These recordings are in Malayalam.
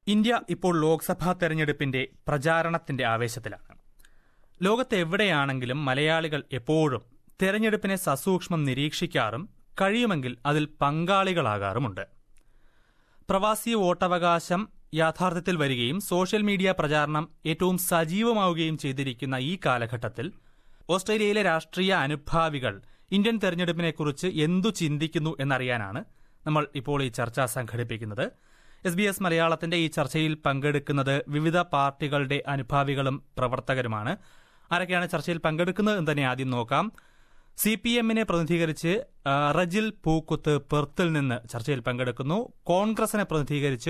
ഇന്ത്യ ഇപ്പോൾ ലോക്സഭാ തെരഞ്ഞെടുപ്പിന്റെ പ്രചാരണത്തിന്റെ ആവേശത്തിലാണ് ലോകത്ത് എവിടെയാണെങ്കിലും മലയാളികൾ എപ്പോഴും തെരഞ്ഞെടുപ്പിനെ സസൂക്ഷ്മം നിരീക്ഷിക്കാറും കഴിയുമെങ്കിൽ അതിൽ പങ്കാളികളാകാറുമുണ്ട് പ്രവാസി വോട്ടവകാശം യാഥാർത്ഥ്യത്തിൽ വരികയും സോഷ്യൽ മീഡിയ പ്രചാരണം ഏറ്റവും സജീവമാവുകയും ചെയ്തിരിക്കുന്ന ഈ കാലഘട്ടത്തിൽ ഓസ്ട്രേലിയയിലെ രാഷ്ട്രീയ അനുഭാവികൾ ഇന്ത്യൻ തെരഞ്ഞെടുപ്പിനെക്കുറിച്ച് എന്തു ചിന്തിക്കുന്നു എന്നറിയാനാണ് നമ്മൾ ഇപ്പോൾ ഈ ചർച്ച സംഘടിപ്പിക്കുന്നത് എസ് ബി എസ് മലയാളത്തിന്റെ ഈ ചർച്ചയിൽ പങ്കെടുക്കുന്നത് വിവിധ പാർട്ടികളുടെ അനുഭാവികളും പ്രവർത്തകരുമാണ് ആരൊക്കെയാണ് ചർച്ചയിൽ പങ്കെടുക്കുന്നത് എന്ന് തന്നെ ആദ്യം നോക്കാം സി പി എമ്മിനെ പ്രതിനിധീകരിച്ച് ആ, റജിൽ പൂക്കുത്ത് പെർത്തിൽ നിന്ന് ചർച്ചയിൽ പങ്കെടുക്കുന്നു കോൺഗ്രസിനെ പ്രതിനിധീകരിച്ച്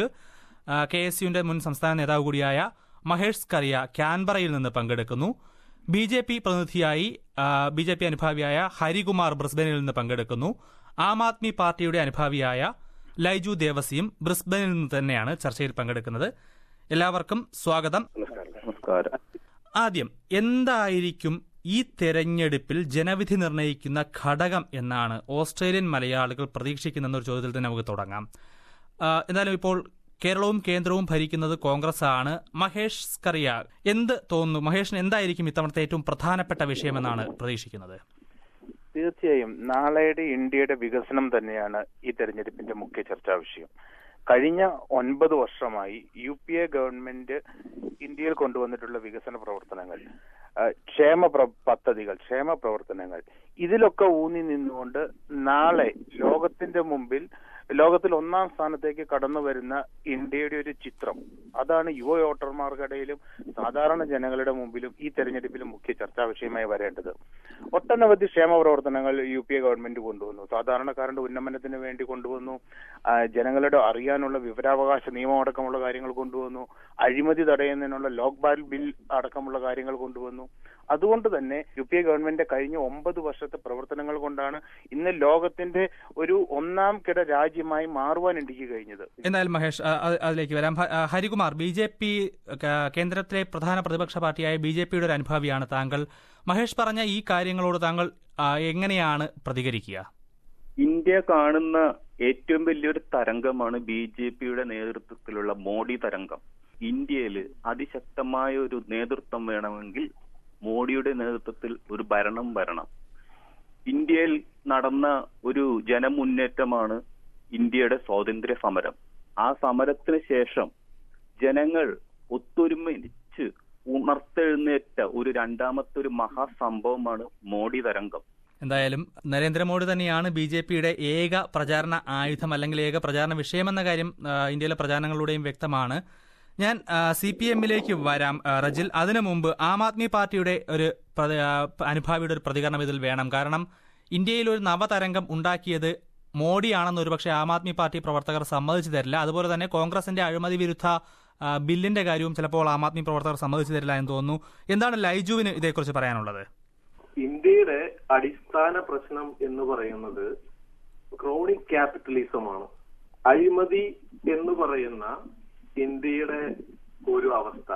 കെ എസ് യുവിന്റെ മുൻ സംസ്ഥാന നേതാവ് കൂടിയായ മഹേഷ് കറിയ ക്യാൻബറയിൽ നിന്ന് പങ്കെടുക്കുന്നു ബി ജെ പി പ്രതിനിധിയായി ബി ജെ പി അനുഭാവിയായ ഹരികുമാർ ബ്രിസ്ബനിൽ നിന്ന് പങ്കെടുക്കുന്നു ആം ആദ്മി പാർട്ടിയുടെ അനുഭാവിയായ ലൈജു ദേവസിയും ബ്രിസ്ബനിൽ നിന്ന് തന്നെയാണ് ചർച്ചയിൽ പങ്കെടുക്കുന്നത് എല്ലാവർക്കും സ്വാഗതം നമസ്കാരം ആദ്യം എന്തായിരിക്കും ഈ തെരഞ്ഞെടുപ്പിൽ ജനവിധി നിർണ്ണയിക്കുന്ന ഘടകം എന്നാണ് ഓസ്ട്രേലിയൻ മലയാളികൾ പ്രതീക്ഷിക്കുന്ന ഒരു ചോദ്യത്തിൽ തന്നെ നമുക്ക് തുടങ്ങാം ആ, എന്തായാലും ഇപ്പോൾ കേരളവും കേന്ദ്രവും ഭരിക്കുന്നത് കോൺഗ്രസ് ആണ് മഹേഷ് സ്കറിയ എന്ത് തോന്നുന്നു മഹേഷിന് എന്തായിരിക്കും ഇത്തവണത്തെ ഏറ്റവും പ്രധാനപ്പെട്ട വിഷയമെന്നാണ് പ്രതീക്ഷിക്കുന്നത് തീർച്ചയായും നാളെയുടെ ഇന്ത്യയുടെ വികസനം തന്നെയാണ് ഈ തെരഞ്ഞെടുപ്പിന്റെ മുഖ്യ ചർച്ചാ വിഷയം കഴിഞ്ഞ ഒൻപത് വർഷമായി യു പി എ ഗവൺമെന്റ് ഇന്ത്യയിൽ കൊണ്ടുവന്നിട്ടുള്ള വികസന പ്രവർത്തനങ്ങൾ ആ, ക്ഷേമ പ്ര- പദ്ധതികൾ ക്ഷേമ പ്രവർത്തനങ്ങൾ ഇതിലൊക്കെ ഊന്നി നിന്നുകൊണ്ട് നാളെ ലോകത്തിന്റെ മുമ്പിൽ ലോകത്തിൽ ഒന്നാം സ്ഥാനത്തേക്ക് കടന്നു വരുന്ന ഇന്ത്യയുടെ ഒരു ചിത്രം അതാണ് യുവ വോട്ടർമാർക്കിടയിലും സാധാരണ ജനങ്ങളുടെ മുമ്പിലും ഈ തെരഞ്ഞെടുപ്പിലും മുഖ്യ ചർച്ചാ വിഷയമായി വരേണ്ടത് ഒട്ടനവധി ക്ഷേമ പ്രവർത്തനങ്ങൾ യു പി എ ഗവൺമെന്റ് കൊണ്ടുവന്നു സാധാരണക്കാരന്റെ ഉന്നമനത്തിന് വേണ്ടി കൊണ്ടുവന്നു ആ, ജനങ്ങളുടെ അറിയാനുള്ള വിവരാവകാശ നിയമം അടക്കമുള്ള കാര്യങ്ങൾ കൊണ്ടുവന്നു അഴിമതി തടയുന്നതിനുള്ള ലോക് ബാൽ ബിൽ അടക്കമുള്ള കാര്യങ്ങൾ കൊണ്ടുവന്നു അതുകൊണ്ട് തന്നെ യു പി എ ഗവൺമെന്റ് കഴിഞ്ഞ ഒമ്പത് വർഷത്തെ പ്രവർത്തനങ്ങൾ കൊണ്ടാണ് ഇന്ന് ലോകത്തിന്റെ ഒരു ഒന്നാം കിട രാജ്യമായി മാറുവാൻ ഇന്ത്യക്ക് കഴിഞ്ഞത് എന്തായാലും മഹേഷ് ആ, ആ, അതിലേക്ക് വരാം ഹ- ആ, ഹരികുമാർ ബി ജെ പി കേന്ദ്രത്തിലെ പ്രധാന പ്രതിപക്ഷ പാർട്ടിയായ ബി ജെ പിയുടെ ഒരു അനുഭാവിയാണ് താങ്കൾ മഹേഷ് പറഞ്ഞ ഈ കാര്യങ്ങളോട് താങ്കൾ ആ, എങ്ങനെയാണ് പ്രതികരിക്കുക ഇന്ത്യ കാണുന്ന ഏറ്റവും വലിയൊരു തരംഗമാണ് ബി ജെ പിയുടെ നേതൃത്വത്തിലുള്ള മോഡി തരംഗം ഇന്ത്യയിൽ അതിശക്തമായ ഒരു നേതൃത്വം വേണമെങ്കിൽ മോഡിയുടെ നേതൃത്വത്തിൽ ഒരു ഭരണം വരണം ഇന്ത്യയിൽ നടന്ന ഒരു ജനമുന്നേറ്റമാണ് ഇന്ത്യയുടെ സ്വാതന്ത്ര്യ സമരം ആ സമരത്തിന് ശേഷം ജനങ്ങൾ ഒത്തൊരുമിച്ച് ഉണർത്തെഴുന്നേറ്റ ഒരു രണ്ടാമത്തെ ഒരു മഹാസംഭവമാണ് മോഡി തരംഗം എന്തായാലും നരേന്ദ്രമോദി തന്നെയാണ് ബി ജെ പിയുടെ ഏക പ്രചാരണ ആയുധം അല്ലെങ്കിൽ ഏക പ്രചാരണ വിഷയമെന്ന കാര്യം ആ, ഇന്ത്യയിലെ പ്രചാരണങ്ങളുടെയും വ്യക്തമാണ് ഞാൻ സി പി എമ്മിലേക്ക് വരാം ആ, റജിൽ അതിനു മുമ്പ് ആം ആദ്മി പാർട്ടിയുടെ ഒരു പ്രതി- ആ, അനുഭാവിയുടെ ഒരു പ്രതികരണം ഇതിൽ വേണം കാരണം ഇന്ത്യയിൽ ഒരു നവതരംഗം ഉണ്ടാക്കിയത് മോഡിയാണെന്ന് ഒരുപക്ഷെ ആം ആദ്മി പാർട്ടി പ്രവർത്തകർ സമ്മതിച്ചു തരില്ല അതുപോലെ തന്നെ കോൺഗ്രസിന്റെ അഴിമതി വിരുദ്ധ ആ, ബില്ലിന്റെ കാര്യവും ചിലപ്പോൾ ആം ആദ്മി പ്രവർത്തകർ സമ്മതിച്ചു തരില്ല എന്ന് തോന്നുന്നു എന്താണ് ലൈജുവിന് ഇതേക്കുറിച്ച് പറയാനുള്ളത് ഇന്ത്യയുടെ അടിസ്ഥാന പ്രശ്നം എന്ന് പറയുന്നത് ക്രോണിക് ക്യാപിറ്റലിസമാണ് അഴിമതി എന്ന് പറയുന്ന ഇന്ത്യയുടെ ഒരു അവസ്ഥ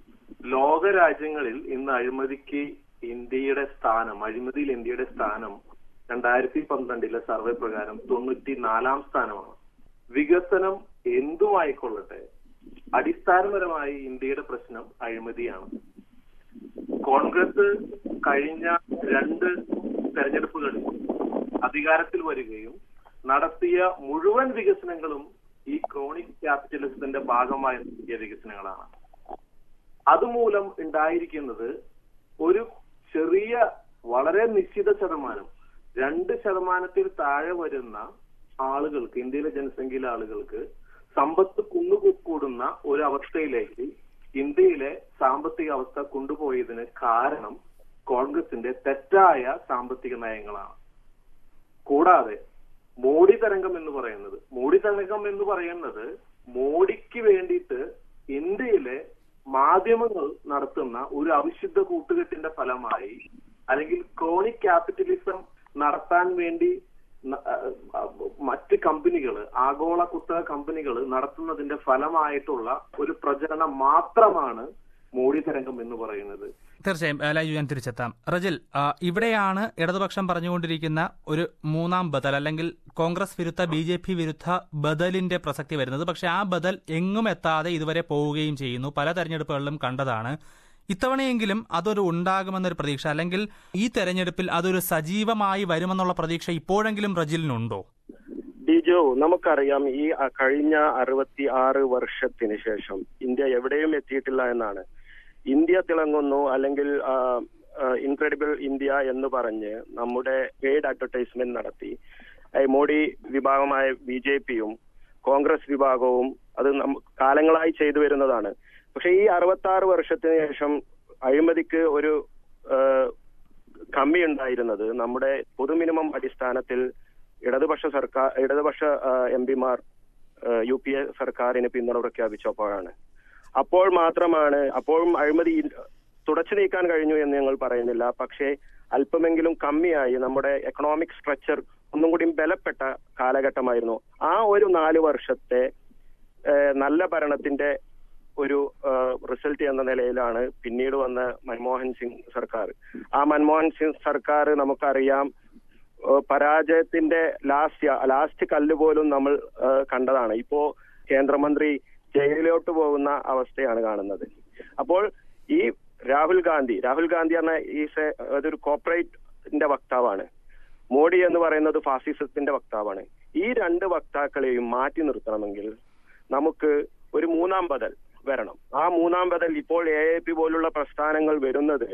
ലോക രാജ്യങ്ങളിൽ ഇന്ന് അഴിമതിക്ക് ഇന്ത്യയുടെ സ്ഥാനം അഴിമതിയിൽ ഇന്ത്യയുടെ സ്ഥാനം രണ്ടായിരത്തി പന്ത്രണ്ടിലെ സർവേ പ്രകാരം തൊണ്ണൂറ്റി നാലാം സ്ഥാനമാണ് വികസനം എന്തുമായിക്കൊള്ളട്ടെ അടിസ്ഥാനപരമായി ഇന്ത്യയുടെ പ്രശ്നം അഴിമതിയാണ് കോൺഗ്രസ് കഴിഞ്ഞ രണ്ട് തെരഞ്ഞെടുപ്പുകളിൽ അധികാരത്തിൽ വരികയും നടത്തിയ മുഴുവൻ വികസനങ്ങളും ഈ ക്രോണിക് ക്യാപിറ്റലിസത്തിന്റെ ഭാഗമായി നടത്തിയ വികസനങ്ങളാണ് അതുമൂലം ഉണ്ടായിരിക്കുന്നത് ഒരു ചെറിയ വളരെ നിശ്ചിത ശതമാനം രണ്ട് ശതമാനത്തിൽ താഴെ വരുന്ന ആളുകൾക്ക് ഇന്ത്യയിലെ ജനസംഖ്യയിലെ ആളുകൾക്ക് സമ്പത്ത് കുന്നുകൂടുന്ന ഒരു അവസ്ഥയിലേക്ക് ഇന്ത്യയിലെ സാമ്പത്തിക അവസ്ഥ കൊണ്ടുപോയതിന് കാരണം കോൺഗ്രസിന്റെ തെറ്റായ സാമ്പത്തിക നയങ്ങളാണ് കൂടാതെ മോഡി തരംഗം എന്ന് പറയുന്നത് മോഡി തരംഗം എന്ന് പറയുന്നത് മോഡിക്ക് വേണ്ടിയിട്ട് ഇന്ത്യയിലെ മാധ്യമങ്ങൾ നടത്തുന്ന ഒരു അവിശുദ്ധ കൂട്ടുകെട്ടിന്റെ ഫലമായി അല്ലെങ്കിൽ ക്രോണിക് ക്യാപിറ്റലിസം നടത്താൻ വേണ്ടി ന- ആ, മറ്റ് കമ്പനികൾ ആഗോള കുത്തക കമ്പനികൾ നടത്തുന്നതിന്റെ ഫലമായിട്ടുള്ള ഒരു പ്രചരണം മാത്രമാണ് മോഡി തരംഗം എന്ന് പറയുന്നത് തീർച്ചയായും ആ, ലൈജു ഞാൻ തിരിച്ചെത്താം റജിൽ ആ, ഇവിടെയാണ് ഇടതുപക്ഷം പറഞ്ഞുകൊണ്ടിരിക്കുന്ന ഒരു മൂന്നാം ബദൽ അല്ലെങ്കിൽ കോൺഗ്രസ് വിരുദ്ധ ബി ജെ പി വിരുദ്ധ ബദലിന്റെ പ്രസക്തി വരുന്നത് പക്ഷെ ആ ബദൽ എങ്ങും എത്താതെ ഇതുവരെ പോവുകയും ചെയ്യുന്നു പല തെരഞ്ഞെടുപ്പുകളിലും കണ്ടതാണ് ഇത്തവണയെങ്കിലും അതൊരു ഉണ്ടാകുമെന്നൊരു പ്രതീക്ഷ അല്ലെങ്കിൽ ഈ തെരഞ്ഞെടുപ്പിൽ അതൊരു സജീവമായി വരുമെന്നുള്ള പ്രതീക്ഷ ഇപ്പോഴെങ്കിലും റജിലിനുണ്ടോ ഡിജോ നമുക്കറിയാം ഈ അ- കഴിഞ്ഞ അറുപത്തി ആറ് വർഷത്തിന് ശേഷം ഇന്ത്യ എവിടെയും എത്തിയിട്ടില്ല എന്നാണ് ഇന്ത്യ തിളങ്ങുന്നു അല്ലെങ്കിൽ ഇൻക്രെഡിബിൾ ഇന്ത്യ എന്ന് പറഞ്ഞ് നമ്മുടെ പെയ്ഡ് അഡ്വർടൈസ്മെന്റ് നടത്തി ഏ, മോഡി വിഭാഗമായ ബി ജെ പിയും കോൺഗ്രസ് വിഭാഗവും അത് നമ്മ- കാലങ്ങളായി ചെയ്തു വരുന്നതാണ് പക്ഷെ ഈ അറുപത്തി ആറ് വർഷത്തിന് ശേഷം അഴിമതിക്ക് ഒരു ആ, കമ്മി ഉണ്ടായിരുന്നത് നമ്മുടെ പൊതു മിനിമം അടിസ്ഥാനത്തിൽ ഇടതുപക്ഷ സർക്കാർ ഇടതുപക്ഷ എം പിമാർ യു പി എ സർക്കാരിന് പിന്തുണ പ്രഖ്യാപിച്ചപ്പോഴാണ് അപ്പോൾ മാത്രമാണ് അപ്പോഴും അഴിമതി ഇ- തുടച്ചു നീക്കാൻ കഴിഞ്ഞു എന്ന് ഞങ്ങൾ പറയുന്നില്ല പക്ഷേ അല്പമെങ്കിലും കമ്മിയായി നമ്മുടെ എക്കണോമിക് സ്ട്രക്ചർ ഒന്നും കൂടി ബലപ്പെട്ട കാലഘട്ടമായിരുന്നു ആ ഒരു നാല് വർഷത്തെ ഏഹ്, നല്ല ഭരണത്തിന്റെ ഒരു റിസൾട്ട് എന്ന നിലയിലാണ് പിന്നീട് വന്ന മൻമോഹൻ സിംഗ് സർക്കാർ ആ മൻമോഹൻ സിംഗ് സർക്കാർ നമുക്കറിയാം ഏഹ്, പരാജയത്തിന്റെ ലാസ്റ്റ് ലാസ്റ്റ് കല്ല് പോലും നമ്മൾ ഏഹ്, കണ്ടതാണ് ഇപ്പോ കേന്ദ്രമന്ത്രി ജയിലിലോട്ട് പോകുന്ന അവസ്ഥയാണ് കാണുന്നത് അപ്പോൾ ഈ രാഹുൽ ഗാന്ധി രാഹുൽ ഗാന്ധി എന്ന ഈസ് എ അതൊരു കോർപ്പറേറ്റിന്റെ വക്താവാണ് മോഡി എന്ന് പറയുന്നത് ഫാസിസത്തിന്റെ വക്താവാണ് ഈ രണ്ട് വക്താക്കളെയും മാറ്റി നിർത്തണമെങ്കിൽ നമുക്ക് ഒരു മൂന്നാം ബദൽ വരണം ആ മൂന്നാം ബദൽ ഇപ്പോൾ എ എ പി പോലുള്ള പ്രസ്ഥാനങ്ങൾ വരുന്നത്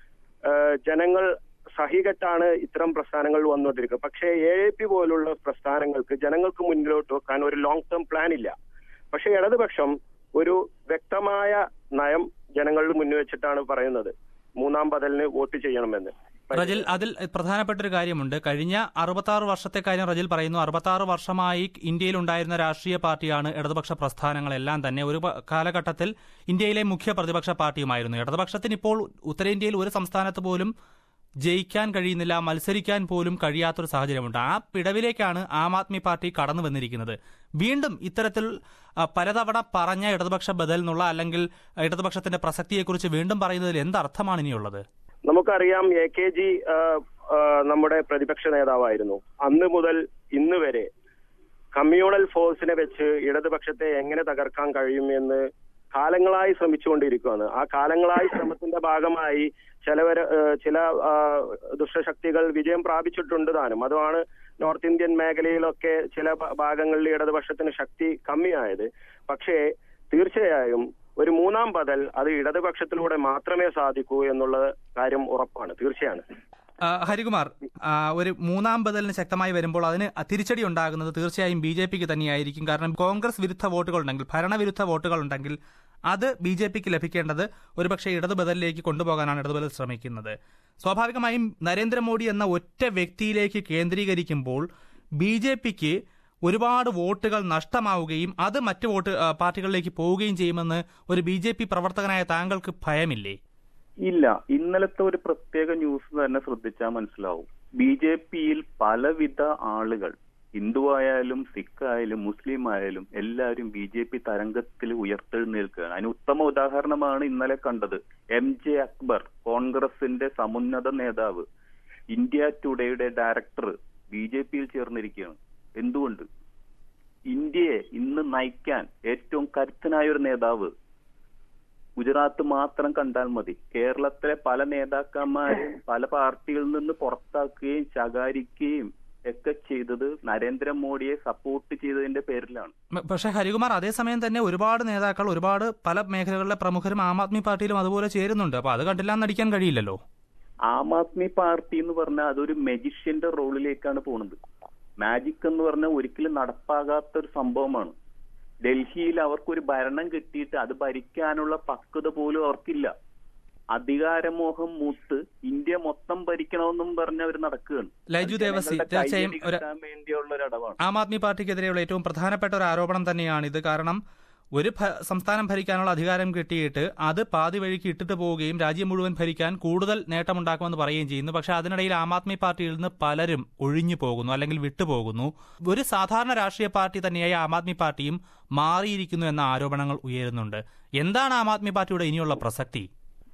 ഏഹ് ജനങ്ങൾ സഹികെട്ടാണ് ഇത്തരം പ്രസ്ഥാനങ്ങൾ വന്നുകൊണ്ടിരിക്കുന്നത് പക്ഷേ എ എ പി പോലുള്ള പ്രസ്ഥാനങ്ങൾക്ക് ജനങ്ങൾക്ക് മുന്നിലോട്ട് വെക്കാൻ ഒരു ലോങ് ടേം പ്ലാൻ ഇല്ല പക്ഷേ ഇടതുപക്ഷം ഒരു വ്യക്തമായ നയം ജനങ്ങളുടെ മുന്നിൽ വെച്ചിട്ടാണ് പറയുന്നത് മൂന്നാം ബദലിന് വോട്ട് ചെയ്യണമെന്ന് റജിൽ അതിൽ പ്രധാനപ്പെട്ട ഒരു കാര്യമുണ്ട് കഴിഞ്ഞ അറുപത്താറ് വർഷത്തെ കാര്യം റജിൽ പറയുന്നു അറുപത്താറ് വർഷമായി ഇന്ത്യയിൽ ഉണ്ടായിരുന്ന രാഷ്ട്രീയ പാർട്ടിയാണ് ഇടതുപക്ഷ പ്രസ്ഥാനങ്ങളെല്ലാം തന്നെ ഒരു പ- കാലഘട്ടത്തിൽ ഇന്ത്യയിലെ മുഖ്യ പ്രതിപക്ഷ പാർട്ടിയുമായിരുന്നു ഇടതുപക്ഷത്തിന് ഇപ്പോൾ ഉത്തരേന്ത്യയിൽ ഒരു സംസ്ഥാനത്ത് പോലും ജയിക്കാൻ കഴിയുന്നില്ല മത്സരിക്കാൻ പോലും കഴിയാത്തൊരു സാഹചര്യമുണ്ട് ആ പിടവിലേക്കാണ് ആം ആദ്മി പാർട്ടി കടന്നു വന്നിരിക്കുന്നത് വീണ്ടും ഇത്തരത്തിൽ ആ, പലതവണ പറഞ്ഞ ഇടതുപക്ഷ ബദൽ എന്നുള്ള അല്ലെങ്കിൽ ഇടതുപക്ഷത്തിന്റെ പ്രസക്തിയെക്കുറിച്ച് വീണ്ടും പറയുന്നതിൽ എന്തർത്ഥമാണ് ഇനിയുള്ളത് നമുക്കറിയാം എ കെ ജി നമ്മുടെ പ്രതിപക്ഷ നേതാവായിരുന്നു അന്ന് മുതൽ ഇന്ന് വരെ കമ്മ്യൂണൽ ഫോഴ്സിനെ വെച്ച് ഇടതുപക്ഷത്തെ എങ്ങനെ തകർക്കാൻ കഴിയും എന്ന് കാലങ്ങളായി ശ്രമിച്ചുകൊണ്ടിരിക്കുകയാണ് ആ കാലങ്ങളായി ശ്രമത്തിന്റെ ഭാഗമായി ചിലവര് ഏഹ്, ചില ആ, ദുഷ്ടശക്തികൾ വിജയം പ്രാപിച്ചിട്ടുണ്ട് താനും അതുമാണ് നോർത്ത് ഇന്ത്യൻ മേഖലയിലൊക്കെ ചില ഭ- ഭാഗങ്ങളിൽ ഇടതുപക്ഷത്തിന് ശക്തി കമ്മിയായത് പക്ഷേ തീർച്ചയായും ഒരു മൂന്നാം ബദൽ അത് ഇടതുപക്ഷത്തിലൂടെ മാത്രമേ സാധിക്കൂ എന്നുള്ള കാര്യം ഉറപ്പാണ് തീർച്ചയാണ് ആ, ഹരികുമാർ ആ, ഒരു മൂന്നാം ബദലിന് ശക്തമായി വരുമ്പോൾ അതിന് തിരിച്ചടി ഉണ്ടാകുന്നത് തീർച്ചയായും ബി ജെ പിക്ക് തന്നെയായിരിക്കും കാരണം കോൺഗ്രസ് വിരുദ്ധ വോട്ടുകൾ ഉണ്ടെങ്കിൽ ഭരണവിരുദ്ധ വോട്ടുകൾ ഉണ്ടെങ്കിൽ അത് ബി ജെ പിക്ക് ലഭിക്കേണ്ടത് ഒരുപക്ഷെ ഇടതു ബദലിലേക്ക് കൊണ്ടുപോകാനാണ് ഇടതു ബദൽ ശ്രമിക്കുന്നത് സ്വാഭാവികമായും നരേന്ദ്രമോദി എന്ന ഒറ്റ വ്യക്തിയിലേക്ക് കേന്ദ്രീകരിക്കുമ്പോൾ ബി ജെ പിക്ക് ഒരുപാട് വോട്ടുകൾ നഷ്ടമാവുകയും അത് മറ്റു വോട്ട് ആ, പാർട്ടികളിലേക്ക് പോവുകയും ചെയ്യുമെന്ന് ഒരു ബി ജെ പി പ്രവർത്തകനായ താങ്കൾക്ക് ഭയമില്ലേ ഇല്ല ഇന്നലത്തെ ഒരു പ്രത്യേക ന്യൂസ് തന്നെ ശ്രദ്ധിച്ചാൽ മനസ്സിലാവും ബി ജെ പിയിൽ പലവിധ ആളുകൾ ഹിന്ദു ആയാലും സിഖ് ആയാലും മുസ്ലിം ആയാലും എല്ലാവരും ബി ജെ പി തരംഗത്തിൽ ഉയർത്തെഴുന്നേൽക്കുകയാണ് അതിന് ഉത്തമ ഉദാഹരണമാണ് ഇന്നലെ കണ്ടത് എം ജെ അക്ബർ കോൺഗ്രസിന്റെ സമുന്നത നേതാവ് ഇന്ത്യ ടുഡേയുടെ ഡയറക്ടർ ബി ജെ പിയിൽ ചേർന്നിരിക്കുകയാണ് എന്തുകൊണ്ട് ഇന്ത്യയെ ഇന്ന് നയിക്കാൻ ഏറ്റവും കരുത്തനായ ഒരു നേതാവ് ഗുജറാത്ത് മാത്രം കണ്ടാൽ മതി കേരളത്തിലെ പല നേതാക്കന്മാരും പല പാർട്ടികളിൽ നിന്ന് പുറത്താക്കുകയും ശകാരിക്കുകയും ഒക്കെ ചെയ്തത് നരേന്ദ്രമോദിയെ സപ്പോർട്ട് ചെയ്തതിന്റെ പേരിലാണ് മ- പക്ഷേ ഹരികുമാർ അതേസമയം തന്നെ ഒരുപാട് നേതാക്കൾ ഒരുപാട് പല മേഖലകളിലെ പ്രമുഖരും ആം ആദ്മി പാർട്ടിയിലും അതുപോലെ ചേരുന്നുണ്ട് അപ്പൊ അത് കണ്ടില്ലാന്ന് നടിക്കാൻ കഴിയില്ലല്ലോ ആം ആദ്മി പാർട്ടി എന്ന് പറഞ്ഞാൽ അതൊരു മെജിഷ്യന്റെ റോളിലേക്കാണ് പോകുന്നത് മാജിക് എന്ന് പറഞ്ഞാൽ ഒരിക്കലും നടപ്പാകാത്ത ഒരു സംഭവമാണ് ഡൽഹിയിൽ അവർക്കൊരു ഭരണം കിട്ടിയിട്ട് അത് ഭരിക്കാനുള്ള പക്വത പോലും അവർക്കില്ല അധികാരമോഹം മൂത്ത് ഇന്ത്യ മൊത്തം ഭരിക്കണമെന്നും പറഞ്ഞ് അവർ നടക്കുകയാണ് ലൈജു അത് ദേവസി ജനങ്ങളുടെ തീർച്ചയായും കയ്യടി ഒരു കിട്ടാൻ വേണ്ടിയുള്ള ഒരു അടവാണ് ആം ആദ്മി പാർട്ടിക്കെതിരെയുള്ള ഏറ്റവും പ്രധാനപ്പെട്ട ഒരു ആരോപണം തന്നെയാണിത് കാരണം ഒരു ഭ- സംസ്ഥാനം ഭരിക്കാനുള്ള അധികാരം കിട്ടിയിട്ട് അത് പാതി വഴിക്ക് ഇട്ടിട്ട് പോവുകയും രാജ്യം മുഴുവൻ ഭരിക്കാൻ കൂടുതൽ നേട്ടമുണ്ടാക്കുമെന്ന് പറയുകയും ചെയ്യുന്നു പക്ഷെ അതിനിടയിൽ ആം ആദ്മി പാർട്ടിയിൽ നിന്ന് പലരും ഒഴിഞ്ഞു പോകുന്നു അല്ലെങ്കിൽ വിട്ടുപോകുന്നു ഒരു സാധാരണ രാഷ്ട്രീയ പാർട്ടി തന്നെയായ ആം ആദ്മി പാർട്ടിയും മാറിയിരിക്കുന്നു എന്ന ആരോപണങ്ങൾ ഉയരുന്നുണ്ട് എന്താണ് ആം ആദ്മി പാർട്ടിയുടെ ഇനിയുള്ള പ്രസക്തി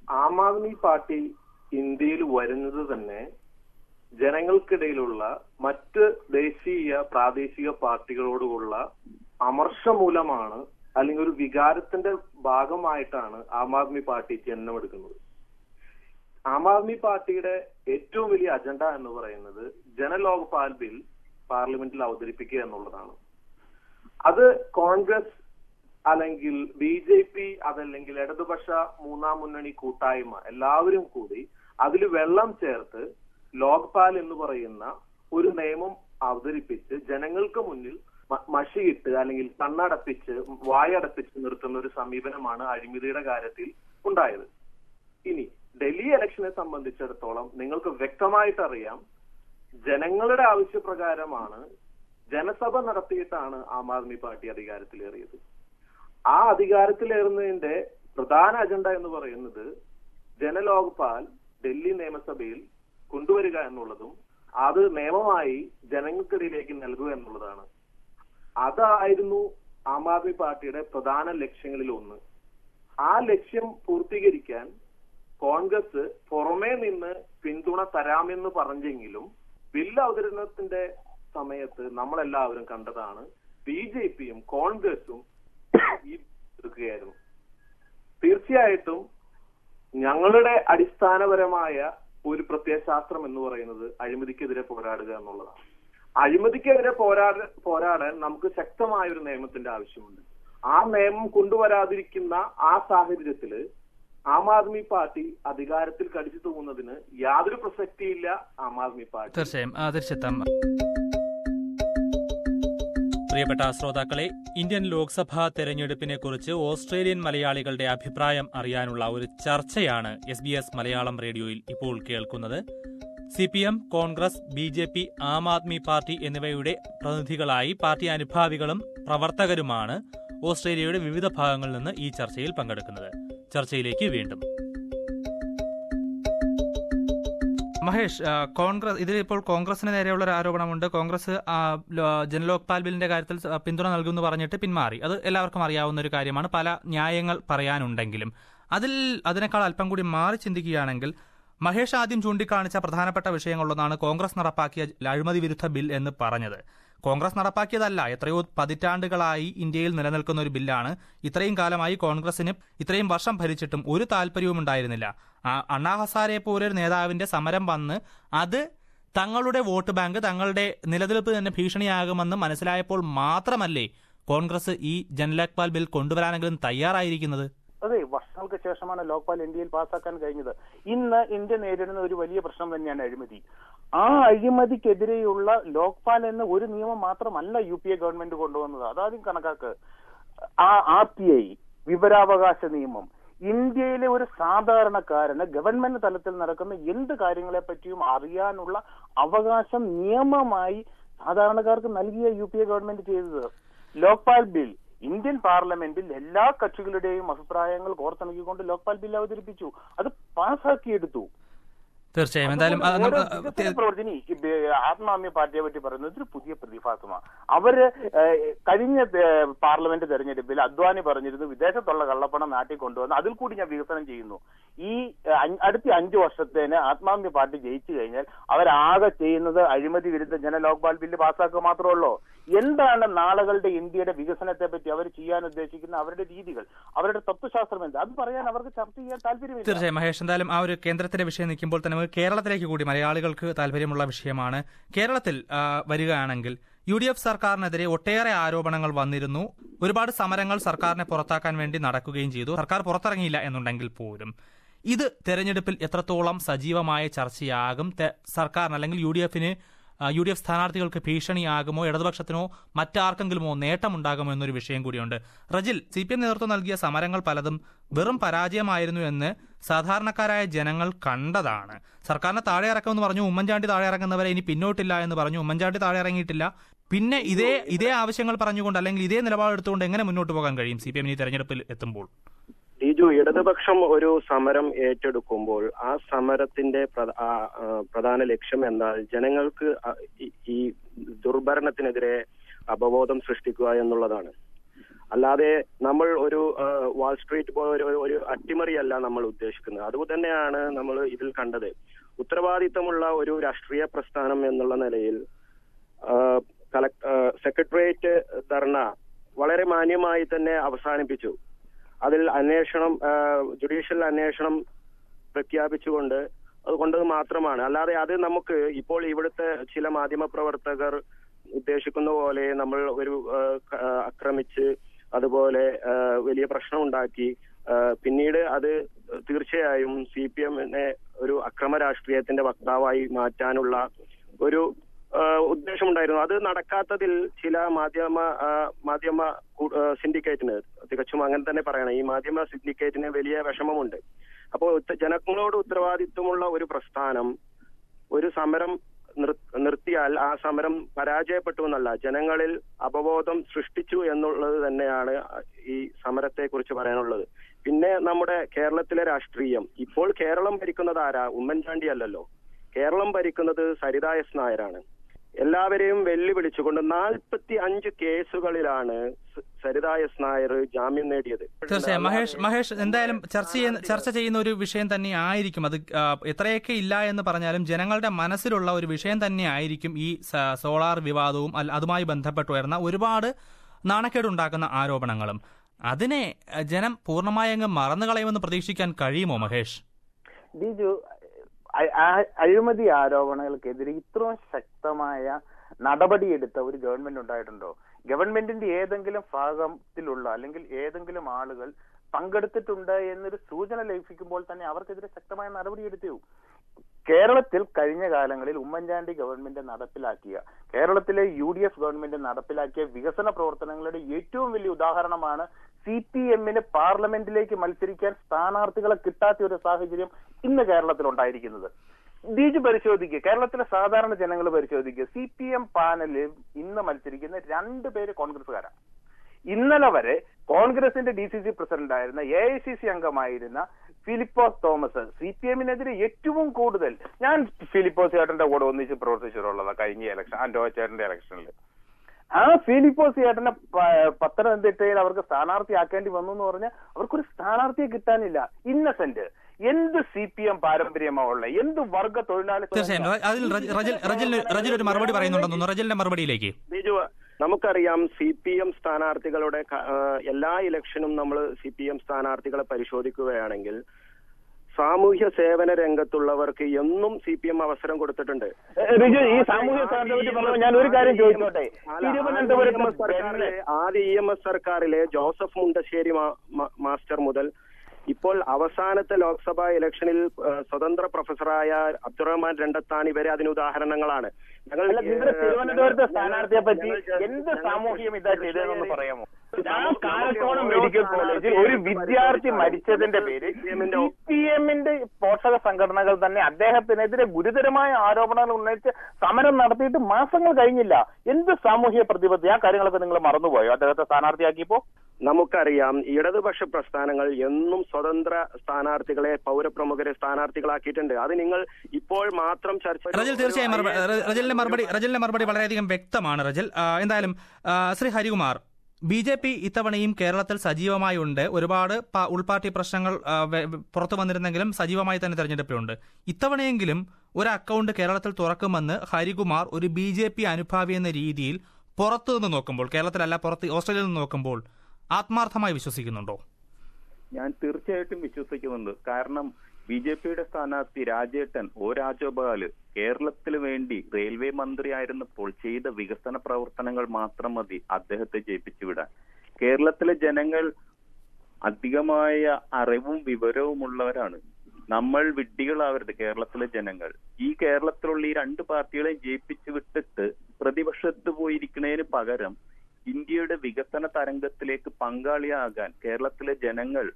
ആം ആദ്മി പാർട്ടി ഇന്ത്യയിൽ വരുന്നത് തന്നെ ജനങ്ങൾക്കിടയിലുള്ള മറ്റ് ദേശീയ പ്രാദേശിക പാർട്ടികളോടുള്ള അമർഷം മൂലമാണ് അല്ലെങ്കിൽ ഒരു വികാരത്തിന്റെ ഭാഗമായിട്ടാണ് ആം ആദ്മി പാർട്ടി ജന്മമെടുക്കുന്നത് ആം ആദ്മി പാർട്ടിയുടെ ഏറ്റവും വലിയ അജണ്ട എന്ന് പറയുന്നത് ജനലോക്പാൽ ബിൽ പാർലമെന്റിൽ അവതരിപ്പിക്കുക എന്നുള്ളതാണ് അത് കോൺഗ്രസ് അല്ലെങ്കിൽ ബി ജെ പി അതല്ലെങ്കിൽ ഇടതുപക്ഷ മൂന്നാം മുന്നണി കൂട്ടായ്മ എല്ലാവരും കൂടി അതിൽ വെള്ളം ചേർത്ത് ലോക്പാൽ എന്ന് പറയുന്ന ഒരു നിയമം അവതരിപ്പിച്ച് ജനങ്ങൾക്ക് മുന്നിൽ മ- മഷിയിട്ട് അല്ലെങ്കിൽ കണ്ണടപ്പിച്ച് വായടപ്പിച്ച് നിർത്തുന്ന ഒരു സമീപനമാണ് അഴിമതിയുടെ കാര്യത്തിൽ ഉണ്ടായത് ഇനി ഡൽഹി ഇലക്ഷനെ സംബന്ധിച്ചിടത്തോളം നിങ്ങൾക്ക് വ്യക്തമായിട്ട് അറിയാം ജനങ്ങളുടെ ആവശ്യപ്രകാരമാണ് ജനസഭ നടത്തിയിട്ടാണ് ആം ആദ്മി പാർട്ടി അധികാരത്തിലേറിയത് ആ അധികാരത്തിലേറുന്നതിന്റെ പ്രധാന അജണ്ട എന്ന് പറയുന്നത് ജനലോക്പാൽ ഡൽഹി നിയമസഭയിൽ കൊണ്ടുവരിക എന്നുള്ളതും അത് നിയമമായി ജനങ്ങൾക്കിടയിലേക്ക് നൽകുക എന്നുള്ളതാണ് അതായിരുന്നു ആം ആദ്മി പാർട്ടിയുടെ പ്രധാന ലക്ഷ്യങ്ങളിൽ ഒന്ന് ആ ലക്ഷ്യം പൂർത്തീകരിക്കാൻ കോൺഗ്രസ് പുറമേ നിന്ന് പിന്തുണ തരാമെന്ന് പറഞ്ഞെങ്കിലും ബില്ല് അവതരണത്തിന്റെ സമയത്ത് നമ്മളെല്ലാവരും കണ്ടതാണ് ബി ജെ പിയും കോൺഗ്രസും ഈ എടുക്കുകയായിരുന്നു തീർച്ചയായിട്ടും ഞങ്ങളുടെ അടിസ്ഥാനപരമായ ഒരു പ്രത്യയശാസ്ത്രം എന്ന് പറയുന്നത് അഴിമതിക്കെതിരെ പോരാടുക എന്നുള്ളതാണ് അഴിമതിക്കെതിരെ പോരാട പോരാടാൻ നമുക്ക് ശക്തമായ ഒരു നിയമത്തിന്റെ ആവശ്യമുണ്ട് ആ നിയമം കൊണ്ടുവരാതിരിക്കുന്ന ആ സാഹചര്യത്തില് ആം ആദ്മി പാർട്ടി അധികാരത്തിൽ കടിച്ചു തൂങ്ങുന്നതിന് യാതൊരു പ്രസക്തിയില്ല ആം ആദ്മി പാർട്ടി തീർച്ചയായും ആ, തിരിച്ചെത്താം പ്രിയപ്പെട്ട ശ്രോതാക്കളെ ഇന്ത്യൻ ലോക്സഭാ തെരഞ്ഞെടുപ്പിനെ കുറിച്ച് ഓസ്ട്രേലിയൻ മലയാളികളുടെ അഭിപ്രായം അറിയാനുള്ള ഒരു ചർച്ചയാണ് എസ് ബി എസ് മലയാളം റേഡിയോയിൽ ഇപ്പോൾ കേൾക്കുന്നത് C P M Congress B J P Aam Aadmi party എന്നിവയുടെ പ്രതിനിധികളായി പാർട്ടി അനുഭാവികളും പ്രവർത്തകരുമാണ് ഓസ്ട്രേലിയയുടെ വിവിധ ഭാഗങ്ങളിൽ നിന്ന് ഈ ചർച്ചയിൽ പങ്കെടുക്കുന്നത് ചർച്ചയിലേക്ക് വീണ്ടും മഹേഷ് ആ, കോൺഗ്രസ് ഇതിൽ ഇപ്പോൾ കോൺഗ്രസിന് നേരെയുള്ള ഒരു ആരോപണമുണ്ട് കോൺഗ്രസ് ആ, ലോ- ജനലോക്പാൽ ബില്ലിന്റെ കാര്യത്തിൽ സ- പിന്തുണ നൽകുമെന്ന് പറഞ്ഞിട്ട് പിന്മാറി അത് എല്ലാവർക്കും അറിയാവുന്ന ഒരു കാര്യമാണ് പല ന്യായങ്ങൾ പറയാനുണ്ടെങ്കിലും അതിൽ അതിനേക്കാൾ അല്പം കൂടി മാറി ചിന്തിക്കുകയാണെങ്കിൽ മഹേഷ് ആദ്യം ചൂണ്ടിക്കാണിച്ച പ്രധാനപ്പെട്ട വിഷയങ്ങളിലൊന്നാണ് കോൺഗ്രസ് നടപ്പാക്കിയ അഴിമതി വിരുദ്ധ ബിൽ എന്ന് പറഞ്ഞത് കോൺഗ്രസ് നടപ്പാക്കിയതല്ല എത്രയോ പതിറ്റാണ്ടുകളായി ഇന്ത്യയിൽ നിലനിൽക്കുന്ന ഒരു ബില്ലാണ് ഇത്രയും കാലമായി കോൺഗ്രസിന് ഇത്രയും വർഷം ഭരിച്ചിട്ടും ഒരു താല്പര്യവും ഉണ്ടായിരുന്നില്ല ആ അണ്ണാ ഹസാരെ പോലൊരു നേതാവിന്റെ സമരം വന്ന് അത് തങ്ങളുടെ വോട്ട് ബാങ്ക് തങ്ങളുടെ നിലനിൽപ്പ് തന്നെ ഭീഷണിയാകുമെന്ന് മനസ്സിലായപ്പോൾ മാത്രമല്ലേ കോൺഗ്രസ് ഈ ജനലോക്പാൽ ബിൽ കൊണ്ടുവരാനെങ്കിലും തയ്യാറായിരിക്കുന്നത് അതെ വർഷങ്ങൾക്ക് ശേഷമാണ് ലോക്പാൽ ഇന്ത്യയിൽ പാസ്സാക്കാൻ കഴിഞ്ഞത് ഇന്ന് ഇന്ത്യ നേരിടുന്ന ഒരു വലിയ പ്രശ്നം തന്നെയാണ് അഴിമതി ആ അഴിമതിക്കെതിരെയുള്ള ലോക്പാൽ എന്ന ഒരു നിയമം മാത്രമല്ല യു പി എ ഗവൺമെന്റ് കൊണ്ടുവന്നത് അതാദ്യം കണക്കാക്ക് ആ ആർ ടി ഐ വിവരാവകാശ നിയമം ഇന്ത്യയിലെ ഒരു സാധാരണക്കാരന് ഗവൺമെന്റ് തലത്തിൽ നടക്കുന്ന എന്ത് കാര്യങ്ങളെ പറ്റിയും അറിയാനുള്ള അവകാശം നിയമമായി സാധാരണക്കാർക്ക് നൽകിയ യു പി എ ഗവൺമെന്റ് ചെയ്തത് ലോക്പാൽ ബിൽ ഇന്ത്യൻ പാർലമെന്റിൽ എല്ലാ കക്ഷികളുടെയും അഭിപ്രായങ്ങൾ കോർത്തിണക്കിക്കൊണ്ട് ലോക്പാൽ ബിൽ അവതരിപ്പിച്ചു അത് പാസ്സാക്കിയെടുത്തു തീർച്ചയായും എന്തായാലും അത് ഓരോ നമുക്ക് വികസന പ്രവർത്തനി ഈ ബി- ആത്മാമ്യ പാർട്ടിയെ പറ്റി പറയുന്നത് ഇതൊരു പുതിയ പ്രതിഭാസമാണ് അവര് ഏഹ്, കഴിഞ്ഞ ഏഹ്, പാർലമെന്റ് തെരഞ്ഞെടുപ്പിൽ അദ്വാനി പറഞ്ഞിരുന്നു വിദേശത്തുള്ള കള്ളപ്പണം നാട്ടിൽ കൊണ്ടുവന്ന് അതിൽ കൂടി ഞാൻ വികസനം ചെയ്യുന്നു ഈ ഏഹ്, അഞ്ച്- അടുത്ത അഞ്ചു വർഷത്തേന് ആത്മാമ്യ പാർട്ടി ജയിച്ചു കഴിഞ്ഞാൽ അവരാകെ ചെയ്യുന്നത് അഴിമതി വിരുദ്ധ ജനലോക്പാൽ ബില്ല് പാസ്സാക്കുക മാത്രമേ ഉള്ളൂ എന്താണ് നാളുകളുടെ ഇന്ത്യയുടെ വികസനത്തെ പറ്റി അവർ ചെയ്യാൻ ഉദ്ദേശിക്കുന്ന അവരുടെ രീതികൾ അവരുടെ തത്വശാസ്ത്രം എന്ത് അത് പറയാൻ അവർക്ക് ചർച്ച ചെയ്യാൻ താല്പര്യമില്ല തീർച്ചയായും മഹേഷ് എന്തായാലും ആ ഒരു കേന്ദ്രത്തിന്റെ വിഷയം നിൽക്കുമ്പോൾ തന്നെ നമുക്ക് കേരളത്തിലേക്ക് കൂടി മലയാളികൾക്ക് താല്പര്യമുള്ള വിഷയമാണ് കേരളത്തിൽ ആ, വരികയാണെങ്കിൽ യു ഡി എഫ് സർക്കാരിനെതിരെ ഒട്ടേറെ ആരോപണങ്ങൾ വന്നിരുന്നു ഒരുപാട് സമരങ്ങൾ സർക്കാരിനെ പുറത്താക്കാൻ വേണ്ടി നടക്കുകയും ചെയ്തു സർക്കാർ പുറത്തിറങ്ങിയില്ല എന്നുണ്ടെങ്കിൽ പോലും ഇത് തെരഞ്ഞെടുപ്പിൽ എത്രത്തോളം സജീവമായ ചർച്ചയാകും തെ- സർക്കാരിന് അല്ലെങ്കിൽ യു ഡി എഫിന് യു ഡി എഫ് സ്ഥാനാർത്ഥികൾക്ക് ഭീഷണിയാകുമോ ഇടതുപക്ഷത്തിനോ മറ്റാർക്കെങ്കിലുമോ നേട്ടമുണ്ടാകുമോ എന്നൊരു വിഷയം കൂടിയുണ്ട് റജിൽ സി പി എം നേതൃത്വം നൽകിയ സമരങ്ങൾ പലതും വെറും പരാജയമായിരുന്നു എന്ന് സാധാരണക്കാരായ ജനങ്ങൾ കണ്ടതാണ് സർക്കാരിനെ താഴെ ഇറക്കുമെന്ന് പറഞ്ഞു ഉമ്മൻചാണ്ടി താഴെ ഇറങ്ങുന്നവരെ ഇനി പിന്നോട്ടില്ല എന്ന് പറഞ്ഞു ഉമ്മൻചാണ്ടി താഴെ ഇറങ്ങിയിട്ടില്ല പിന്നെ ഇതേ ഇതേ ആവശ്യങ്ങൾ പറഞ്ഞുകൊണ്ട് അല്ലെങ്കിൽ ഇതേ നിലപാടെടുത്തുകൊണ്ട് എങ്ങനെ മുന്നോട്ട് പോകാൻ കഴിയും സി പി എമ്മിന് തെരഞ്ഞെടുപ്പിൽ എത്തുമ്പോൾ ലിജു ഇടതുപക്ഷം ഒരു സമരം ഏറ്റെടുക്കുമ്പോൾ ആ സമരത്തിന്റെ പ്ര- ആ, ആ, പ്രധാന ലക്ഷ്യം എന്നാൽ ജനങ്ങൾക്ക് ആ- ഈ- ഈ ദുർഭരണത്തിനെതിരെ അവബോധം സൃഷ്ടിക്കുക എന്നുള്ളതാണ് അല്ലാതെ നമ്മൾ ഒരു ആ, വാൾ സ്ട്രീറ്റ് പോലെ ഒരു ഒരു അട്ടിമറിയല്ല നമ്മൾ ഉദ്ദേശിക്കുന്നത് അതുകൊണ്ട് തന്നെയാണ് നമ്മൾ ഇതിൽ കണ്ടത് ഉത്തരവാദിത്തമുള്ള ഒരു രാഷ്ട്രീയ പ്രസ്ഥാനം എന്നുള്ള നിലയിൽ ആ, കളക്- ആ, സെക്രട്ടേറിയറ്റ് ധർണ വളരെ മാന്യമായി തന്നെ അവസാനിപ്പിച്ചു അതിൽ അന്വേഷണം ആ, ജുഡീഷ്യൽ അന്വേഷണം പ്രഖ്യാപിച്ചുകൊണ്ട് അതുകൊണ്ട് മാത്രമാണ് അല്ലാതെ അത് നമുക്ക് ഇപ്പോൾ ഇവിടുത്തെ ചില മാധ്യമ പ്രവർത്തകർ ഉദ്ദേശിക്കുന്ന പോലെ നമ്മൾ ഒരു ആ, ക- ആ, ആക്രമിച്ച് അതുപോലെ ആ, വലിയ പ്രശ്നം ഉണ്ടാക്കി ആ, പിന്നീട് അത് തീർച്ചയായും സി പി എമ്മിനെ ഒരു അക്രമ രാഷ്ട്രീയത്തിന്റെ വക്താവായി മാറ്റാനുള്ള ഒരു ആ, ഉദ്ദേശമുണ്ടായിരുന്നു അത് നടക്കാത്തതിൽ ചില മാധ്യമ ആ, മാധ്യമ കൂ- ആ, സിൻഡിക്കേറ്റിന് തികച്ചും അങ്ങനെ തന്നെ പറയണം ഈ മാധ്യമ സിൻഡിക്കേറ്റിന് വലിയ വിഷമമുണ്ട് അപ്പോൾ ഉത്ത- ജനങ്ങളോട് ഉത്തരവാദിത്വമുള്ള ഒരു പ്രസ്ഥാനം ഒരു സമരം നിർ- നിർത്തിയാൽ ആ സമരം പരാജയപ്പെട്ടു എന്നല്ല ജനങ്ങളിൽ അപബോധം സൃഷ്ടിച്ചു എന്നുള്ളത് തന്നെയാണ് ഈ സമരത്തെ കുറിച്ച് പറയാനുള്ളത് പിന്നെ നമ്മുടെ കേരളത്തിലെ രാഷ്ട്രീയം ഇപ്പോൾ കേരളം ഭരിക്കുന്നത് ആരാ ഉമ്മൻചാണ്ടി അല്ലല്ലോ കേരളം ഭരിക്കുന്നത് സരിത എസ് നായരാണ് എല്ലാവരെയും വെല്ലുവിളിച്ചുകൊണ്ട് നാൽപ്പത്തി അഞ്ച് കേസുകളിലാണ് സ- സരിത എസ് നായർ ജാമ്യം നേടിയത് തീർച്ചയായും മഹേഷ് മഹേഷ് എന്തായാലും ചർച്ച ചെയ്യുന്ന ചർച്ച ചെയ്യുന്ന ഒരു വിഷയം തന്നെ ആയിരിക്കും അത് ആ, എത്രയൊക്കെ ഇല്ല എന്ന് പറഞ്ഞാലും ജനങ്ങളുടെ മനസ്സിലുള്ള ഒരു വിഷയം തന്നെ ആയിരിക്കും ഈ സ- സോളാർ വിവാദവും അല്ല- അതുമായി ബന്ധപ്പെട്ട് വരുന്ന ഒരുപാട് നാണക്കേടുണ്ടാക്കുന്ന ആരോപണങ്ങളും അതിനെ ആ, ജനം പൂർണ്ണമായി അങ്ങ് മറന്നു കളയുമെന്ന് പ്രതീക്ഷിക്കാൻ കഴിയുമോ മഹേഷ് ബിജു അ- ആ- അഴിമതി ആരോപണങ്ങൾക്കെതിരെ ഇത്രയും ശക്തമായ നടപടിയെടുത്ത ഒരു ഗവൺമെന്റ് ഉണ്ടായിട്ടുണ്ടോ ഗവൺമെന്റിന്റെ ഏതെങ്കിലും ഭാഗത്തിലുള്ള അല്ലെങ്കിൽ ഏതെങ്കിലും ആളുകൾ പങ്കെടുത്തിട്ടുണ്ട് എന്നൊരു സൂചന ലഭിക്കുമ്പോൾ തന്നെ അവർക്കെതിരെ ശക്തമായ നടപടിയെടുത്തു കേരളത്തിൽ കഴിഞ്ഞ കാലങ്ങളിൽ ഉമ്മൻചാണ്ടി ഗവൺമെന്റ് നടപ്പിലാക്കിയ കേരളത്തിലെ യു ഡി എഫ് ഗവൺമെന്റ് നടപ്പിലാക്കിയ വികസന പ്രവർത്തനങ്ങളുടെ ഏറ്റവും വലിയ ഉദാഹരണമാണ് സി പി എമ്മിന് പാർലമെന്റിലേക്ക് മത്സരിക്കാൻ സ്ഥാനാർത്ഥികളെ കിട്ടാത്ത ഒരു സാഹചര്യം ഇന്ന് കേരളത്തിൽ ഉണ്ടായിരിക്കുന്നത് ബീജ് പരിശോധിക്കുക കേരളത്തിലെ സാധാരണ ജനങ്ങൾ പരിശോധിക്കുക സി പി എം പാനലിൽ ഇന്ന് മത്സരിക്കുന്ന രണ്ട് പേര് കോൺഗ്രസ്സുകാരാണ് ഇന്നലെ വരെ കോൺഗ്രസിന്റെ ഡി സി സി പ്രസിഡന്റ് ആയിരുന്ന എ ഐ സി സി അംഗമായിരുന്ന ഫിലിപ്പോസ് തോമസ് സി പി എമ്മിനെതിരെ ഏറ്റവും കൂടുതൽ ഞാൻ ഫിലിപ്പോസ് ചേട്ടന്റെ കൂടെ ഒന്നിച്ച് പ്രവർത്തിച്ചിട്ടുള്ളതാണ് കഴിഞ്ഞ ഇലക്ഷൻ ആന്റോ ചേട്ടന്റെ ഇലക്ഷനിൽ ആ ഫിലിപ്പോസ് ചേട്ടനെ പ- പത്തനംതിട്ടയിൽ അവർക്ക് സ്ഥാനാർത്ഥിയാക്കേണ്ടി വന്നു എന്ന് പറഞ്ഞാൽ അവർക്കൊരു സ്ഥാനാർത്ഥിയെ കിട്ടാനില്ല ഇന്നസെന്റ് എന്ത് സി പി എം പാരമ്പര്യമാ ഉള്ള എന്ത് വർഗ തൊഴിലാളി തീർച്ചയായും റ- അതിൽ റജ- റജൽ റജൽ റജൽ ഒരു മറുപടി പറയുന്നുണ്ടെന്ന് തോന്നുന്നു റജലിന്റെ മറുപടിയിലേക്ക് ബിജു നമുക്കറിയാം സി പി എം സ്ഥാനാർത്ഥികളുടെ ക- ആ, എല്ലാ ഇലക്ഷനും നമ്മൾ സി പി എം സ്ഥാനാർത്ഥികളെ പരിശോധിക്കുകയാണെങ്കിൽ സാമൂഹ്യ സേവന രംഗത്തുള്ളവർക്ക് എന്നും സി പി എം അവസരം കൊടുത്തിട്ടുണ്ട് റിജു ഈ സാമൂഹ്യ സ്ഥാനത്തെ പറ്റി പറഞ്ഞപ്പോൾ ഞാൻ ഒരു കാര്യം ചോദിച്ചോട്ടെ അല്ല, തിരുവനന്തപുരത്ത് ആദ്യ EMS സർക്കാരിലെ ആദ്യ ഇ എം എസ് സർക്കാരിലെ ജോസഫ് മുണ്ടശ്ശേരി മാ- മാ- മാസ്റ്റർ മുതൽ ഇപ്പോൾ അവസാനത്തെ ലോക്സഭാ ഇലക്ഷനിൽ ആ, സ്വതന്ത്ര പ്രൊഫസറായ അബ്ദുറഹ്മാൻ രണ്ടത്താണി വരെ അതിന് ഉദാഹരണങ്ങളാണ് ഞങ്ങൾ അല്ല നിങ്ങളുടെ ഏഹ്, തിരുവനന്തപുരത്തെ ഞങ്ങൾ- സ്ഥാനാർത്ഥിയെ പറ്റി ഞങ്ങൾ- എന്ത് ഞങ്ങൾ സാമൂഹ്യം ഇതാ ചെയ്തതെന്നൊന്ന് കൃഷ്ണഗിരി- പറയാമോ നമുക്ക് ഞാൻ നമുക്ക് കാലത്തോളം ഓരോ മെഡിക്കൽ കോളേജിൽ ഒരു വിദ്യാർത്ഥി മരിച്ചതിന്റെ പേര് CPM-ന്റെ സി പി എമ്മിന്റെ പോഷക സംഘടനകൾ തന്നെ അദ്ദേഹത്തിനെതിരെ ഗുരുതരമായ ആരോപണങ്ങൾ ഉന്നയിച്ച് സമരം നടത്തിയിട്ട് മാസങ്ങൾ കഴിഞ്ഞില്ല എന്ത് സാമൂഹ്യ പ്രതിബദ്ധത ആ കാര്യങ്ങളൊക്കെ നിങ്ങൾ മറന്നുപോയോ അദ്ദേഹത്തെ സ്ഥാനാർത്ഥിയാക്കിയപ്പോ നമുക്കറിയാം ഇടതുപക്ഷ പ്രസ്ഥാനങ്ങൾ എന്നും സ്വതന്ത്ര സ്ഥാനാർത്ഥികളെ പൗരപ്രമുഖരെ സ്ഥാനാർത്ഥികളാക്കിയിട്ടുണ്ട് അത് നിങ്ങൾ ഇപ്പോൾ മാത്രം ചർച്ച റജൽ തീർച്ചയായും മറുപടി റ- റജലിന്റെ മറുപടി റജലിന്റെ മറുപടി വളരെയധികം വ്യക്തമാണ് റജൽ ആ, എന്തായാലും ആ, Shri Harikumar B J P ഇത്തവണയും കേരളത്തിൽ സജീവമായി ഉണ്ട് ഒരുപാട് പ- ഉൾപാർട്ടി പ്രശ്നങ്ങൾ ആ, വെ- വെ- പുറത്തു വന്നിരുന്നെങ്കിലും സജീവമായി തന്നെ തെരഞ്ഞെടുപ്പിലുണ്ട് ഇത്തവണയെങ്കിലും ഒരു അക്കൗണ്ട് കേരളത്തിൽ തുറക്കുമെന്ന് ഹരികുമാർ ഒരു ബി ജെ പി അനുഭാവി എന്ന രീതിയിൽ പുറത്തു നിന്ന് നോക്കുമ്പോൾ കേരളത്തിലല്ല പുറത്ത് ഓസ്ട്രേലിയയിൽ നിന്ന് നോക്കുമ്പോൾ ആത്മാർത്ഥമായി വിശ്വസിക്കുന്നുണ്ടോ ഞാൻ തീർച്ചയായിട്ടും വിശ്വസിക്കുന്നുണ്ട് കാരണം ബി ജെ പിയുടെ സ്ഥാനാർത്ഥി രാജേട്ടൻ ഒ രാജഗോപാല് കേരളത്തിന് വേണ്ടി റെയിൽവേ മന്ത്രിയായിരുന്നപ്പോൾ ചെയ്ത വികസന പ്രവർത്തനങ്ങൾ മാത്രം മതി അദ്ദേഹത്തെ ജയിപ്പിച്ചു വിടാൻ കേരളത്തിലെ ജനങ്ങൾ അധികമായ അറിവും വിവരവും ഉള്ളവരാണ് നമ്മൾ വിഡ്ഢികളാവരുത് കേരളത്തിലെ ജനങ്ങൾ ഈ കേരളത്തിലുള്ള ഈ രണ്ട് പാർട്ടികളെയും ജയിപ്പിച്ചു വിട്ടിട്ട് പ്രതിപക്ഷത്ത് പോയിരിക്കുന്നതിന് പകരം ഇന്ത്യയുടെ വികസന തരംഗത്തിലേക്ക് പങ്കാളിയാകാൻ കേരളത്തിലെ ജനങ്ങൾ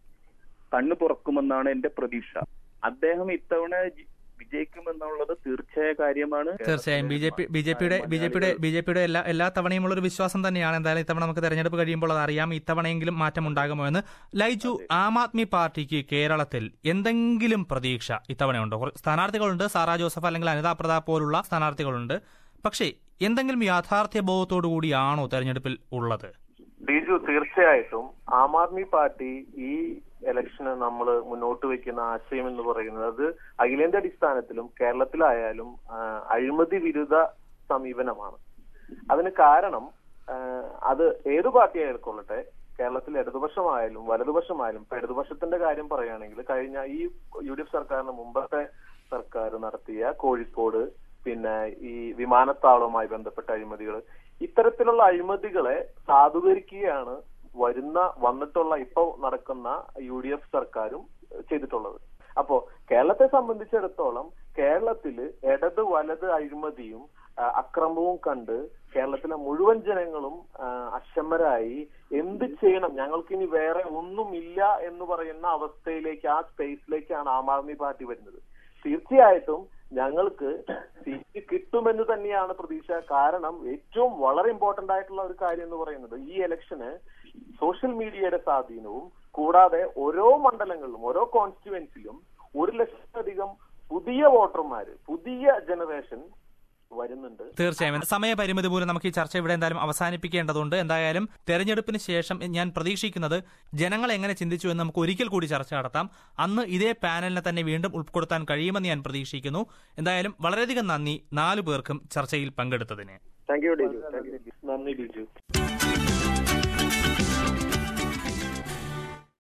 കണ്ണു തുറക്കുമെന്നാണ് എന്റെ പ്രതീക്ഷ അദ്ദേഹം ഇത്തവണ ജി- വിജയിക്കുമെന്നുള്ളത് തീർച്ചയായ കാര്യമാണ് തീർച്ചയായും B J P B J പിയുടെ ബി ജെ പിയുടെ ബി ജെ പിയുടെ എല്ലാ എല്ലാ തവണയുമുള്ള ഒരു വിശ്വാസം തന്നെയാണ് എന്തായാലും ഇത്തവണ നമുക്ക് തെരഞ്ഞെടുപ്പ് കഴിയുമ്പോൾ അത് അറിയാം ഇത്തവണയെങ്കിലും മാറ്റം ഉണ്ടാകുമോ എന്ന് ലൈജു ആം ആദ്മി പാർട്ടിക്ക് കേരളത്തിൽ എന്തെങ്കിലും പ്രതീക്ഷ ഇത്തവണയുണ്ടോ കുറേ സ്ഥാനാർത്ഥികളുണ്ട് സാറാ ജോസഫ് അല്ലെങ്കിൽ അനിതാ പ്രതാപ് പോലുള്ള സ്ഥാനാർത്ഥികളുണ്ട് പക്ഷേ എന്തെങ്കിലും യാഥാർത്ഥ്യ ബോധത്തോടു കൂടിയാണോ തെരഞ്ഞെടുപ്പിൽ ഉള്ളത് ബിജു തീർച്ചയായിട്ടും ആം ആദ്മി പാർട്ടി ഈ ഇലക്ഷന് നമ്മൾ മുന്നോട്ട് വെക്കുന്ന ആശയം എന്ന് പറയുന്നത് അത് അഖിലേന്ത്യാ അടിസ്ഥാനത്തിലും കേരളത്തിലായാലും ആ, അഴിമതി വിരുദ്ധ സമീപനമാണ് അതിന് കാരണം ആ, അത് ഏത് പാർട്ടി ആയിക്കൊള്ളട്ടെ കേരളത്തിൽ ഇടതുപക്ഷമായാലും വലതുപക്ഷമായാലും ഇപ്പൊ ഇടതുപക്ഷത്തിന്റെ കാര്യം പറയുകയാണെങ്കിൽ കഴിഞ്ഞ ഈ യു ഡി എഫ് സർക്കാരിന് മുമ്പത്തെ സർക്കാർ നടത്തിയ കോഴിക്കോട് പിന്നെ ഈ വിമാനത്താവളവുമായി ബന്ധപ്പെട്ട അഴിമതികൾ ഇത്തരത്തിലുള്ള അഴിമതികളെ സാധൂകരിക്കുകയാണ് വരുന്ന വന്നിട്ടുള്ള ഇപ്പൊ നടക്കുന്ന യു ഡി എഫ് സർക്കാരും ചെയ്തിട്ടുള്ളത് അപ്പോ കേരളത്തെ സംബന്ധിച്ചിടത്തോളം കേരളത്തില് ഇടത് വലത് അഴിമതിയും ആ, അക്രമവും കണ്ട് കേരളത്തിലെ മുഴുവൻ ജനങ്ങളും ആ, അക്ഷമരായി എന്ത് ചെയ്യണം ഞങ്ങൾക്ക് ഇനി വേറെ ഒന്നുമില്ല എന്ന് പറയുന്ന അവസ്ഥയിലേക്ക് ആ സ്പേസിലേക്കാണ് ആം ആദ്മി പാർട്ടി വരുന്നത് തീർച്ചയായിട്ടും ഞങ്ങൾക്ക് സീറ്റ് കിട്ടുമെന്ന് തന്നെയാണ് പ്രതീക്ഷ കാരണം ഏറ്റവും വളരെ ഇമ്പോർട്ടന്റ് ആയിട്ടുള്ള ഒരു കാര്യം എന്ന് പറയുന്നത് ഈ ഇലക്ഷന് സോഷ്യൽ മീഡിയയുടെ സ്വാധീനവും കൂടാതെ ഓരോ മണ്ഡലങ്ങളിലും ഓരോ കോൺസ്റ്റിറ്റ്യുവൻസിലും ഒരു ലക്ഷത്തിലധികം പുതിയ വോട്ടർമാര് പുതിയ ജനറേഷൻ വരുന്നുണ്ട് തീർച്ചയായും സമയപരിമിതി മൂലം നമുക്ക് ഈ ചർച്ച ഇവിടെ എന്തായാലും അവസാനിപ്പിക്കേണ്ടതുണ്ട് എന്തായാലും തെരഞ്ഞെടുപ്പിന് ശേഷം ഞാൻ പ്രതീക്ഷിക്കുന്നത് ജനങ്ങൾ എങ്ങനെ ചിന്തിച്ചു എന്ന് നമുക്ക് ഒരിക്കൽ കൂടി ചർച്ച നടത്താം അന്ന് ഇതേ പാനലിനെ തന്നെ വീണ്ടും ഉൾപ്പെടുത്താൻ കഴിയുമെന്ന് ഞാൻ പ്രതീക്ഷിക്കുന്നു എന്തായാലും വളരെയധികം നന്ദി നാലു പേർക്കും ചർച്ചയിൽ പങ്കെടുത്തതിന് thank you Diju thank you നന്ദി ബിജു